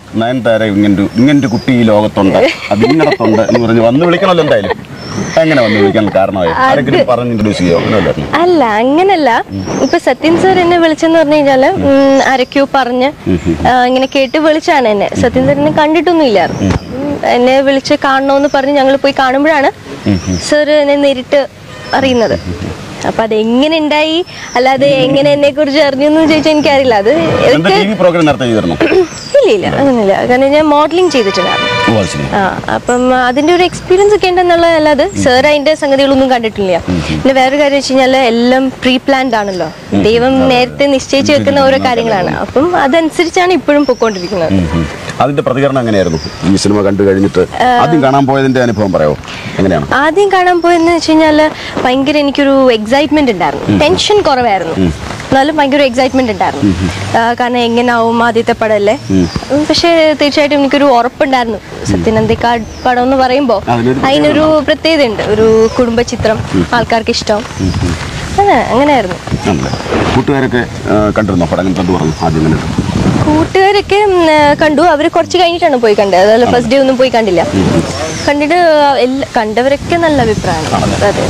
നയൻതാര ഇങ്ങനൊരു ഇങ്ങനൊരു കുട്ടി ഈ ലോകത്തുണ്ട് അത് ഇങ്ങനത്തുണ്ട് എന്ന് പറഞ്ഞ് വന്ന് വിളിക്കണമല്ലോ എന്തായാലും എങ്ങനെ വന്ന് വിളിക്കാൻ കാരണമായി ആരെങ്കിലും പറഞ്ഞ് ഇൻട്രൊഡ്യൂസ് ചെയ്യോ അങ്ങനെ വല്ലായിരുന്നു അല്ല അങ്ങനല്ല ഇപ്പൊ സത്യൻ സാർ എന്നെ വിളിച്ചെന്ന് പറഞ്ഞു കഴിഞ്ഞാല് ഉം, ആരൊക്കെയോ പറഞ്ഞ് ആ, ഇങ്ങനെ കേട്ട് വിളിച്ചാണ് എന്നെ സത്യൻ സാർ എന്നെ കണ്ടിട്ടൊന്നും ഇല്ലായിരുന്നു ഉം, എന്നെ വിളിച്ച് കാണണമെന്ന് പറഞ്ഞ് ഞങ്ങൾ പോയി കാണുമ്പോഴാണ് സാർ എന്നെ നേരിട്ട് അറിയുന്നത് അപ്പൊ അത് എങ്ങനെ ഉണ്ടായി അല്ലാതെ എങ്ങനെ എന്നെ കുറിച്ച് അറിഞ്ഞു എന്ന് ചോദിച്ചാൽ എനിക്കറിയില്ല അത് എന്താ ടി വി പ്രോഗ്രാം നേരത്തെ ചെയ്തിരുന്നു ഇല്ല ഇല്ല അങ്ങനെയില്ല കാരണം ഞാൻ മോഡലിംഗ് ചെയ്തിട്ടുണ്ടായിരുന്നു ഓ അത് ശരി ആ അപ്പം അതിന്റെ ഒരു എക്സ്പീരിയൻസ് ഒക്കെ ഉണ്ടെന്നുള്ളതല്ലാതെ സാർ അതിന്റെ സംഗതികളൊന്നും കണ്ടിട്ടില്ല പിന്നെ വേറൊരു കാര്യം വെച്ച് കഴിഞ്ഞാൽ എല്ലാം പ്രീ പ്ലാൻഡ് ആണല്ലോ ദൈവം നേരത്തെ നിശ്ചയിച്ച് വെക്കുന്ന ഓരോ കാര്യങ്ങളാണ് അപ്പം അതനുസരിച്ചാണ് ഇപ്പോഴും പൊക്കോണ്ടിരിക്കുന്നത് ഉം, ഉം. അതിന്റെ പ്രതികരണം എങ്ങനെയായിരുന്നു ഈ സിനിമ കണ്ടു കഴിഞ്ഞിട്ട് ആദ്യം കാണാൻ പോയതിന്റെ അനുഭവം പറയാമോ എങ്ങനെയാണ് ആദ്യം കാണാൻ പോയെന്ന് വെച്ച് കഴിഞ്ഞാൽ ഭയങ്കര എനിക്കൊരു എക്സൈറ്റ്മെന്റ് ഉണ്ടായിരുന്നു ടെൻഷൻ കുറവായിരുന്നു എന്നാലും ഭയങ്കര എക്സൈറ്റ്മെന്റ് ഉണ്ടായിരുന്നു ആ, കാരണം എങ്ങനാവും ആദ്യത്തെ പടമല്ലേ ഉം, പക്ഷേ തീർച്ചയായിട്ടും എനിക്കൊരു ഉറപ്പുണ്ടായിരുന്നു സത്യനന്ദിക്കാട് പടം എന്ന് പറയുമ്പോൾ അതിനൊരു അതിനൊരു പ്രത്യേകത ഉണ്ട് ഒരു കുടുംബ ചിത്രം ആൾക്കാർക്ക് ഇഷ്ടം അതെ അങ്ങനെയായിരുന്നു ആണല്ലേ കൂട്ടുകാരൊക്കെ ആ, കണ്ടിരുന്നോ പടം കണ്ടു പറഞ്ഞു ആദ്യം കണ്ടിട്ട് കൂട്ടുകാരൊക്കെ ഉം, ആ, കണ്ടു അവർ കുറച്ച് കഴിഞ്ഞിട്ടാണ് പോയി കണ്ടത് അതല്ല ഫസ്റ്റ് ഡേ ഒന്നും പോയി കണ്ടില്ല കണ്ടിട്ട് എല്ലാ കണ്ടവരൊക്കെ നല്ല അഭിപ്രായമാണ് അതെ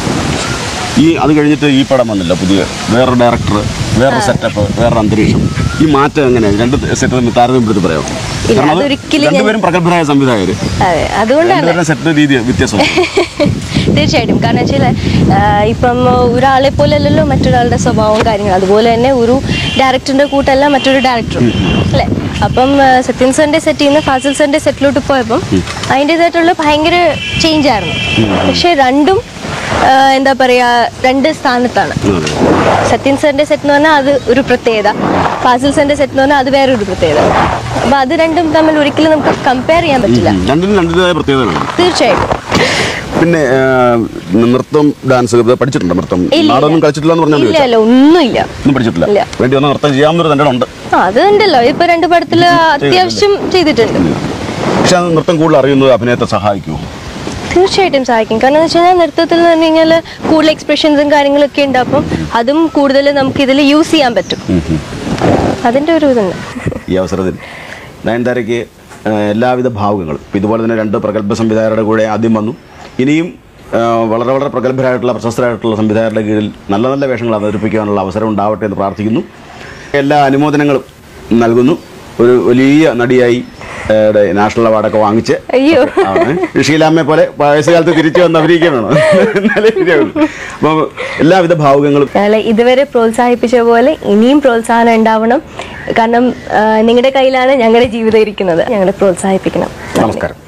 ഈ അത് കഴിഞ്ഞിട്ട് ഈ പടം വന്നില്ല പുതിയ വേറൊരു ഡയറക്ടർ വേറൊരു സെറ്റപ്പ് വേറൊരു അന്തരീക്ഷം ഈ മാറ്റം എങ്ങനെയാണ് രണ്ട് സെറ്റ് തമ്മിൽ താരതമ്യപ്പെടുത്തി പറയാമോ ഇല്ല, കാരണം അത് അതൊരിക്കലും ഞാൻ- രണ്ടുപേരും പ്രഗത്ഭരായ സംവിധായകർ അതെ അതുകൊണ്ടാണ് രണ്ടുപേരുടെ സെറ്റ് രീതി വ്യത്യാസം തീർച്ചയായിട്ടും കാരണം വെച്ചാൽ ഇപ്പം ഒരാളെ പോലെ അല്ലല്ലോ മറ്റൊരാളുടെ സ്വഭാവവും കാര്യങ്ങളും അതുപോലെ തന്നെ ഒരു ഡയറക്ടറിന്റെ കൂട്ടല്ല മറ്റൊരു ഡയറക്ടറും അല്ലേ അപ്പം ആ, സത്യൻ സാറിന്റെ സെറ്റിൽ നിന്ന് ഫാസിൽ സാറിന്റെ സെറ്റിലോട്ട് പോയപ്പം അതിൻ്റെതായിട്ടുള്ള ഭയങ്കര ചേഞ്ച് ആയിരുന്നു പക്ഷെ രണ്ടും ആ, എന്താ പറയാ രണ്ട് സ്ഥാനത്താണ് സത്യൻ സാറിന്റെ സെറ്റ് എന്ന് പറഞ്ഞാൽ അത് ഒരു പ്രത്യേകത ഫാസിൽ സാറിന്റെ സെറ്റ് എന്ന് പറഞ്ഞാൽ അത് വേറെ ഒരു പ്രത്യേകത അപ്പൊ അത് രണ്ടും തമ്മിൽ ഒരിക്കലും നമുക്ക് കമ്പയർ ചെയ്യാൻ പറ്റില്ല രണ്ടിനും രണ്ടിൻ്റെതായ പ്രത്യേകതകളാണ് തീർച്ചയായിട്ടും പിന്നെ ആ, നൃത്തം ഡാൻസ് ഇത് പഠിച്ചിട്ടുണ്ടോ നൃത്തം ഇല്ല. നാടൊന്നും കളിച്ചിട്ടില്ല എന്ന് പറഞ്ഞാൽ ഇല്ല ഇല്ല ഒന്നുമില്ല ഒന്നും പഠിച്ചിട്ടില്ല ഇല്ല. വേണ്ടി വന്ന നൃത്തം ചെയ്യാവുന്നൊരു തന്നെ ഉണ്ട് ആ അത് ഉണ്ടല്ലോ ഇപ്പൊ രണ്ട് പടത്തില് അത്യാവശ്യം ചെയ്തിട്ടുണ്ട് പക്ഷെ അത് നൃത്തം കൂടുതൽ അറിയുന്നത് അഭിനയത്തെ സഹായിക്കുമോ തീർച്ചയായിട്ടും സഹായിക്കും കാരണം എന്ന് വെച്ച് കഴിഞ്ഞാൽ നൃത്തത്തിൽ എന്ന് പറഞ്ഞു കഴിഞ്ഞാൽ കൂടുതൽ എക്സ്പ്രഷൻസും കാര്യങ്ങളൊക്കെ ഉണ്ട് അപ്പം അതും കൂടുതൽ നമുക്ക് ഇതിൽ യൂസ് ചെയ്യാൻ പറ്റും അതിന്റെ ഒരു ഇതുണ്ട് ഈ അവസരത്തിൽ നയൻതാരയ്ക്ക് ആ, എല്ലാവിധ ഭാവുകങ്ങളും ഇപ്പം ഇതുപോലെ തന്നെ രണ്ട് പ്രഗത്ഭ സംവിധായകരുടെ കൂടെ ആദ്യം വന്നു ഇനിയും ആ, വളരെ വളരെ പ്രഗത്ഭരായിട്ടുള്ള പ്രശസ്തരായിട്ടുള്ള സംവിധായകരുടെ കീഴിൽ നല്ല നല്ല വേഷങ്ങൾ അവതരിപ്പിക്കാനുള്ള അവസരം ഉണ്ടാവട്ടെ എന്ന് പ്രാർത്ഥിക്കുന്നു എല്ലാ അനുമോദനങ്ങളും നൽകുന്നു ഒരു വലിയ നടിയായി ആ, ടെ നാഷണൽ അവാർഡൊക്കെ വാങ്ങിച്ച് അയ്യോ ആണ്. ഷീലാമ്മയെ പോലെ വയസ്സുകാലത്ത് തിരിച്ചു വന്ന് അഭിനയിക്കാൻ വേണം എന്നാലേ ശരിയാവുള്ളൂ. അപ്പം എല്ലാവിധ ഭാവുകങ്ങളും ഞങ്ങളെ ഇതുവരെ പ്രോത്സാഹിപ്പിച്ച പോലെ ഇനിയും പ്രോത്സാഹനം ഉണ്ടാവണം കാരണം നിങ്ങളുടെ കയ്യിലാണ് ഞങ്ങളുടെ ജീവിതം ഇരിക്കുന്നത് ഞങ്ങളെ പ്രോത്സാഹിപ്പിക്കണം നമസ്കാരം